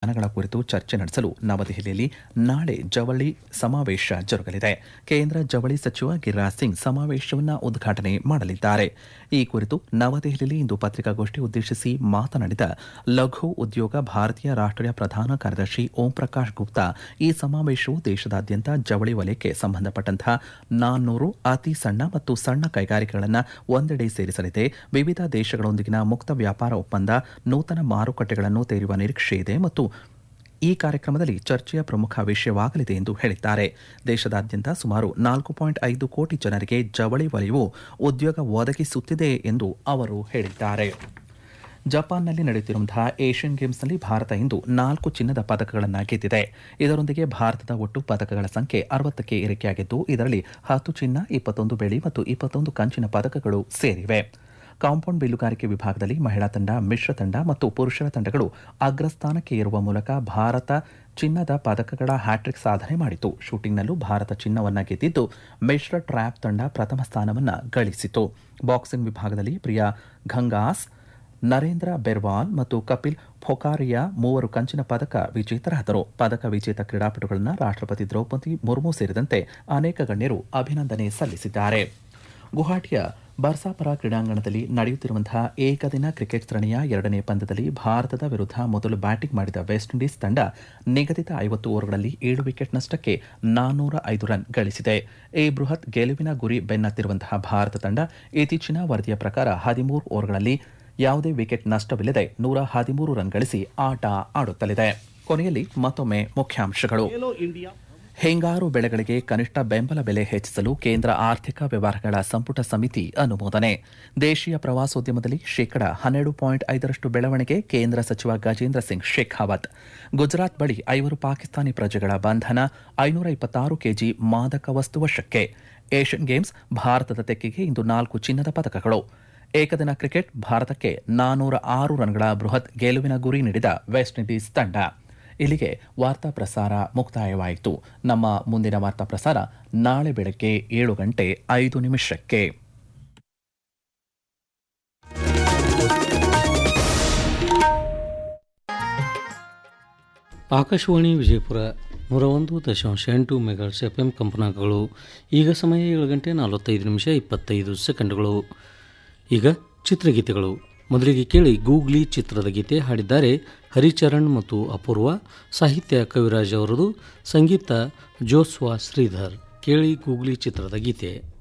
ವಿಧಾನಗಳ ಕುರಿತು ಚರ್ಚೆ ನಡೆಸಲು ನವದೆಹಲಿಯಲ್ಲಿ ನಾಳೆ ಜವಳಿ ಸಮಾವೇಶ ಜರುಗಲಿದೆ ಕೇಂದ್ರ ಜವಳಿ ಸಚಿವ ಗಿರಿರಾಜ್ ಸಿಂಗ್ ಸಮಾವೇಶವನ್ನು ಉದ್ಘಾಟನೆ ಮಾಡಲಿದ್ದಾರೆ ಈ ಕುರಿತು ನವದೆಹಲಿಯಲ್ಲಿ ಇಂದು ಪತ್ರಿಕಾಗೋಷ್ಠಿ ಉದ್ದೇಶಿಸಿ ಮಾತನಾಡಿದ ಲಘು ಉದ್ಯೋಗ ಭಾರತೀಯ ರಾಷ್ಟ್ರೀಯ ಪ್ರಧಾನ ಕಾರ್ಯದರ್ಶಿ ಓಂ ಪ್ರಕಾಶ್ ಗುಪ್ತಾ ಈ ಸಮಾವೇಶವು ದೇಶದಾದ್ಯಂತ ಜವಳಿ ವಲಯಕ್ಕೆ ಸಂಬಂಧಪಟ್ಟಂತಹ ನಾನ್ನೂರು ಅತಿ ಸಣ್ಣ ಮತ್ತು ಸಣ್ಣ ಕೈಗಾರಿಕೆಗಳನ್ನು ಒಂದೆಡೆ ಸೇರಿಸಲಿದೆ ವಿವಿಧ ದೇಶಗಳೊಂದಿಗಿನ ಮುಕ್ತ ವ್ಯಾಪಾರ ಒಪ್ಪಂದ ನೂತನ ಮಾರುಕಟ್ಟೆಗಳನ್ನು ತೆರೆಯುವ ನಿರೀಕ್ಷೆ ಇದೆ ಮತ್ತು ಈ ಕಾರ್ಯಕ್ರಮದಲ್ಲಿ ಚರ್ಚೆಯ ಪ್ರಮುಖ ವಿಷಯವಾಗಲಿದೆ ಎಂದು ಹೇಳಿದ್ದಾರೆ ದೇಶದಾದ್ಯಂತ ಸುಮಾರು ನಾಲ್ಕು ಪಾಯಿಂಟ್ ಐದು ಕೋಟಿ ಜನರಿಗೆ ಜವಳಿ ವಲಯವು ಉದ್ಯೋಗ ಒದಗಿಸುತ್ತಿದೆ ಎಂದು ಅವರು ಹೇಳಿದ್ದಾರೆ ಜಪಾನ್ನಲ್ಲಿ ನಡೆಯುತ್ತಿರುವಂತಹ ಏಷ್ಯನ್ ಗೇಮ್ಸ್ನಲ್ಲಿ ಭಾರತ ಇಂದು ನಾಲ್ಕು ಚಿನ್ನದ ಪದಕಗಳನ್ನು ಗೆದ್ದಿದೆ ಇದರೊಂದಿಗೆ ಭಾರತದ ಒಟ್ಟು ಪದಕಗಳ ಸಂಖ್ಯೆ ಅರವತ್ತಕ್ಕೆ ಏರಿಕೆಯಾಗಿದ್ದು ಇದರಲ್ಲಿ ಹತ್ತು ಚಿನ್ನ ಇಪ್ಪತ್ತೊಂದು ಬೆಳ್ಳಿ ಮತ್ತು ಇಪ್ಪತ್ತೊಂದು ಕಂಚಿನ ಪದಕಗಳು ಸೇರಿವೆ ಕಾಂಪೌಂಡ್ ಬಿಲ್ಲುಗಾರಿಕೆ ವಿಭಾಗದಲ್ಲಿ ಮಹಿಳಾ ತಂಡ ಮಿಶ್ರ ತಂಡ ಮತ್ತು ಪುರುಷರ ತಂಡಗಳು ಅಗ್ರಸ್ಥಾನಕ್ಕೆ ಏರುವ ಮೂಲಕ ಭಾರತ ಚಿನ್ನದ ಪದಕಗಳ ಹ್ಯಾಟ್ರಿಕ್ ಸಾಧನೆ ಮಾಡಿತು ಶೂಟಿಂಗ್ನಲ್ಲೂ ಭಾರತ ಚಿನ್ನವನ್ನ ಗೆದ್ದಿದ್ದು ಮಿಶ್ರ ಟ್ರ್ಯಾಪ್ ತಂಡ ಪ್ರಥಮ ಸ್ಥಾನವನ್ನ ಗಳಿಸಿತು ಬಾಕ್ಸಿಂಗ್ ವಿಭಾಗದಲ್ಲಿ ಪ್ರಿಯಾ ಘಂಗಾಸ್ ನರೇಂದ್ರ ಬೆರ್ವಾಲ್ ಮತ್ತು ಕಪಿಲ್ ಫೊಕಾರಿಯಾ ಮೂವರು ಕಂಚಿನ ಪದಕ ವಿಜೇತರಾದರು ಪದಕ ವಿಜೇತ ಕ್ರೀಡಾಪಟುಗಳನ್ನು ರಾಷ್ಟ್ರಪತಿ ದ್ರೌಪದಿ ಮುರ್ಮು ಸೇರಿದಂತೆ ಅನೇಕ ಗಣ್ಯರು ಅಭಿನಂದನೆ ಸಲ್ಲಿಸಿದ್ದಾರೆ ಗುವಾಹಟಿಯ ಬರ್ಸಾಪರ ಕ್ರೀಡಾಂಗಣದಲ್ಲಿ ನಡೆಯುತ್ತಿರುವಂತಹ ಏಕದಿನ ಕ್ರಿಕೆಟ್ ಸರಣಿಯ ಎರಡನೇ ಪಂದ್ಯದಲ್ಲಿ ಭಾರತದ ವಿರುದ್ಧ ಮೊದಲು ಬ್ಯಾಟಿಂಗ್ ಮಾಡಿದ ವೆಸ್ಟ್ ಇಂಡೀಸ್ ತಂಡ ನಿಗದಿತ ಐವತ್ತು ಓವರ್ಗಳಲ್ಲಿ ಏಳು ವಿಕೆಟ್ ನಷ್ಟಕ್ಕೆ ನಾನ್ನೂರ ಐದು ರನ್ ಗಳಿಸಿದೆ ಈ ಬೃಹತ್ ಗೆಲುವಿನ ಗುರಿ ಬೆನ್ನತ್ತಿರುವಂತಹ ಭಾರತ ತಂಡ ಇತ್ತೀಚಿನ ವರದಿಯ ಪ್ರಕಾರ ಹದಿಮೂರು ಓವರ್ಗಳಲ್ಲಿ ಯಾವುದೇ ವಿಕೆಟ್ ನಷ್ಟವಿಲ್ಲದೆ ನೂರ ಹದಿಮೂರು ರನ್ ಗಳಿಸಿ ಆಟ ಆಡುತ್ತಲಿದೆ ಕೊನೆಯಲ್ಲಿ ಮತ್ತೊಮ್ಮೆ ಮುಖ್ಯಾಂಶಗಳು ಹಿಂಗಾರು ಬೆಳೆಗಳಿಗೆ ಕನಿಷ್ಠ ಬೆಂಬಲ ಬೆಲೆ ಹೆಚ್ಚಿಸಲು ಕೇಂದ್ರ ಆರ್ಥಿಕ ವ್ಯವಹಾರಗಳ ಸಂಪುಟ ಸಮಿತಿ ಅನುಮೋದನೆ ದೇಶೀಯ ಪ್ರವಾಸೋದ್ಯಮದಲ್ಲಿ ಶೇಕಡ ಹನ್ನೆರಡು ಪಾಯಿಂಟ್ ಐದರಷ್ಟು ಬೆಳವಣಿಗೆ ಕೇಂದ್ರ ಸಚಿವ ಗಜೇಂದ್ರ ಸಿಂಗ್ ಶೇಖಾವತ್ ಗುಜರಾತ್ ಬಳಿ ಐವರು ಪಾಕಿಸ್ತಾನಿ ಪ್ರಜೆಗಳ ಬಂಧನ ಐನೂರ ಇಪ್ಪತ್ತಾರು ಕೆಜಿ ಮಾದಕ ವಸ್ತು ವಶಕ್ಕೆ ಏಷ್ಯನ್ ಗೇಮ್ಸ್ ಭಾರತದ ತೆಕ್ಕೆಗೆ ಇಂದು ನಾಲ್ಕು ಚಿನ್ನದ ಪದಕಗಳು ಏಕದಿನ ಕ್ರಿಕೆಟ್ ಭಾರತಕ್ಕೆ ನಾನೂರ ಆರು ರನ್ಗಳ ಬೃಹತ್ ಗೆಲುವಿನ ಗುರಿ ನೀಡಿದ ವೆಸ್ಟ್ ಇಂಡೀಸ್ ತಂಡ ಇಲ್ಲಿಗೆ ವಾರ್ತಾ ಪ್ರಸಾರ ಮುಕ್ತಾಯವಾಯಿತು ನಮ್ಮ ಮುಂದಿನ ವಾರ್ತಾ ಪ್ರಸಾರ ನಾಳೆ ಬೆಳಗ್ಗೆ ಏಳು ಗಂಟೆ ಐದು ನಿಮಿಷಕ್ಕೆ ಆಕಾಶವಾಣಿ ವಿಜಯಪುರ ನೂರ ಒಂದು ದಶಾಂಶ ಎಂಟು ಮೆಗಾಟ್ಸ್ ಎಫ್ ಎಂ ಕಂಪನಾಂಕಗಳು ಈಗ ಸಮಯ ಏಳು ಗಂಟೆ ನಲವತ್ತೈದು ನಿಮಿಷ ಇಪ್ಪತ್ತೈದು ಸೆಕೆಂಡ್ಗಳು ಈಗ ಚಿತ್ರಗೀತೆಗಳು ಮೊದಲಿಗೆ ಕೇಳಿ ಗೂಗ್ಲಿ ಚಿತ್ರದ ಗೀತೆ ಹಾಡಿದ್ದಾರೆ ಹರಿಚರಣ್ ಮತ್ತು ಅಪೂರ್ವ ಸಾಹಿತ್ಯ ಕವಿರಾಜ್ ಅವರದು ಸಂಗೀತ ಜೋಸ್ವಾ ಶ್ರೀಧರ್ ಕೇಳಿ ಗೂಗ್ಲಿ ಚಿತ್ರದ ಗೀತೆ